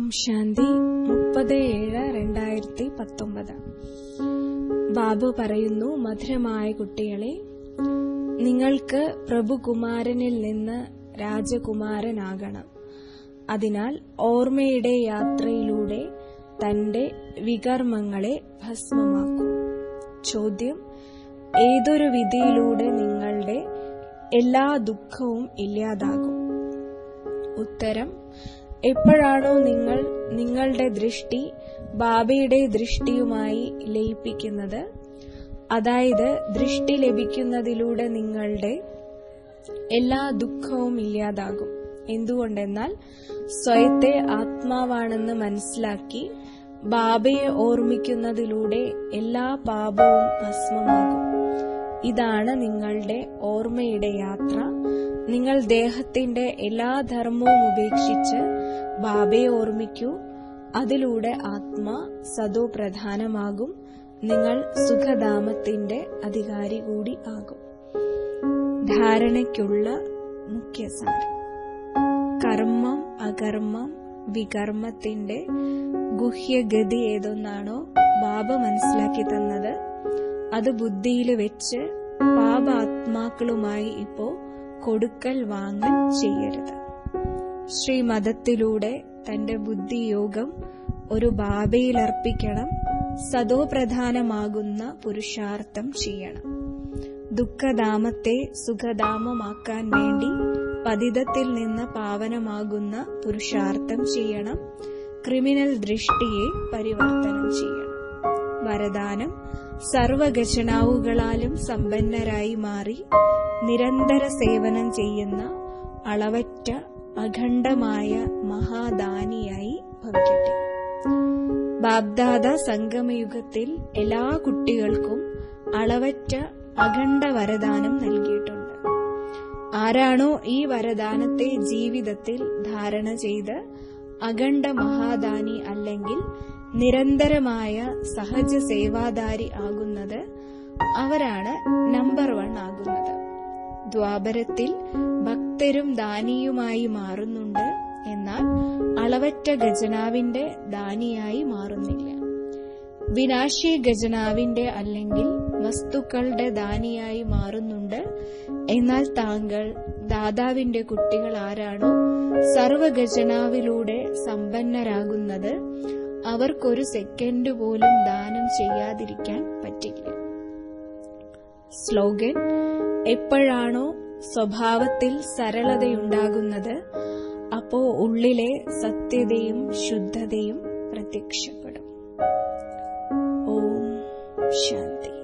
ശാന്തി മുപ്പത് ഏഴ് രണ്ടായിരത്തി പത്തൊമ്പത് ബാബു പറയുന്നു മധുരമായ കുട്ടികളെ നിങ്ങൾക്ക് പ്രഭുകുമാരനിൽ നിന്ന് രാജകുമാരനാകണം അതിനാൽ ഓർമ്മയുടെ യാത്രയിലൂടെ തന്റെ വികർമ്മങ്ങളെ ഭസ്മമാക്കൂ ചോദ്യം ഏതൊരു വിധിയിലൂടെ നിങ്ങളുടെ എല്ലാ ദുഃഖവും ഇല്ലാതാകും ഉത്തരം എപ്പോഴാണോ നിങ്ങൾ നിങ്ങളുടെ ദൃഷ്ടി ബാബയുടെ ദൃഷ്ടിയുമായി ലയിപ്പിക്കുന്നത് അതായത് ദൃഷ്ടി ലഭിക്കുന്നതിലൂടെ നിങ്ങളുടെ എല്ലാ ദുഃഖവും ഇല്ലാതാകും എന്തുകൊണ്ടെന്നാൽ സ്വയത്തെ ആത്മാവാണെന്ന് മനസ്സിലാക്കി ബാബയെ ഓർമ്മിക്കുന്നതിലൂടെ എല്ലാ പാപവും ഭസ്മമാകും ഇതാണ് നിങ്ങളുടെ ഓർമ്മയുടെ യാത്ര നിങ്ങൾ ദേഹത്തിന്റെ എല്ലാ ധർമ്മവും ഉപേക്ഷിച്ച് ബാബയെ ഓർമ്മിക്കൂ അതിലൂടെ ആത്മാ സദോ പ്രധാനമാകും നിങ്ങൾ സുഖധാമത്തിന്റെ അധികാരി കൂടി ആകും ധാരണയ്ക്കുള്ള മുഖ്യസാരം കർമ്മം അകർമ്മം വികർമ്മത്തിന്റെ ഗുഹ്യഗതി ഏതൊന്നാണോ ബാബ മനസ്സിലാക്കി തന്നത് അത് ബുദ്ധിയിൽ വെച്ച് പാപാത്മാക്കളുമായി ഇപ്പോ കൊടുക്കൽ വാങ്ങൽ ചെയ്യരുത് ശ്രീമതത്തിലൂടെ തന്റെ ബുദ്ധിയോഗം ഒരു ബാബയിൽ അർപ്പിക്കണം സദോ പ്രധാനമാകുന്ന പുരുഷാർത്ഥം ചെയ്യണം ദുഃഖധാമത്തെ സുഖധാമമാക്കാൻ വേണ്ടി പതിതത്തിൽ നിന്ന് പാവനമാകുന്ന പുരുഷാർത്ഥം ചെയ്യണം ക്രിമിനൽ ദൃഷ്ടിയെ പരിവർത്തനം ചെയ്യണം വരദാനം സർവഗജനാവുകളാലും സമ്പന്നരായി മാറി നിരന്തര സേവനം ചെയ്യുന്ന അളവറ്റ അഖണ്ഡമായ മഹാദാനിയായി ഭവിക്കട്ടെ ബാബ്ദാദ സംഗമയുഗത്തിൽ എല്ലാ കുട്ടികൾക്കും അളവറ്റ അഖണ്ഡ വരദാനം നൽകിയിട്ടുണ്ട് ആരാണോ ഈ വരദാനത്തെ ജീവിതത്തിൽ ധാരണ ചെയ്ത് അഖണ്ഡ മഹാദാനി അല്ലെങ്കിൽ നിരന്തരമായ സഹജ സേവാദാരി ആകുന്നത് അവരാണ് നമ്പർ വൺ ആകുന്നത് ദ്വാപരത്തിൽ ഭക്തരും ദാനിയുമായി മാറുന്നുണ്ട് എന്നാൽ അളവറ്റ ഗജനാവിന്റെ ദാനിയായി മാറുന്നില്ല വിനാശി ഗജനാവിന്റെ അല്ലെങ്കിൽ വസ്തുക്കളുടെ ദാനിയായി മാറുന്നുണ്ട് എന്നാൽ താങ്കൾ ദാതാവിന്റെ കുട്ടികൾ ആരാണോ സർവഗജനാവിലൂടെ സമ്പന്നരാകുന്നത് അവർക്കൊരു സെക്കൻഡ് പോലും ദാനം ചെയ്യാതിരിക്കാൻ പറ്റില്ല സ്ലോഗൻ എപ്പോഴാണോ സ്വഭാവത്തിൽ സരളതയുണ്ടാകുന്നത് അപ്പോ ഉള്ളിലെ സത്യതയും ശുദ്ധതയും പ്രത്യക്ഷപ്പെടും ഓം ശാന്തി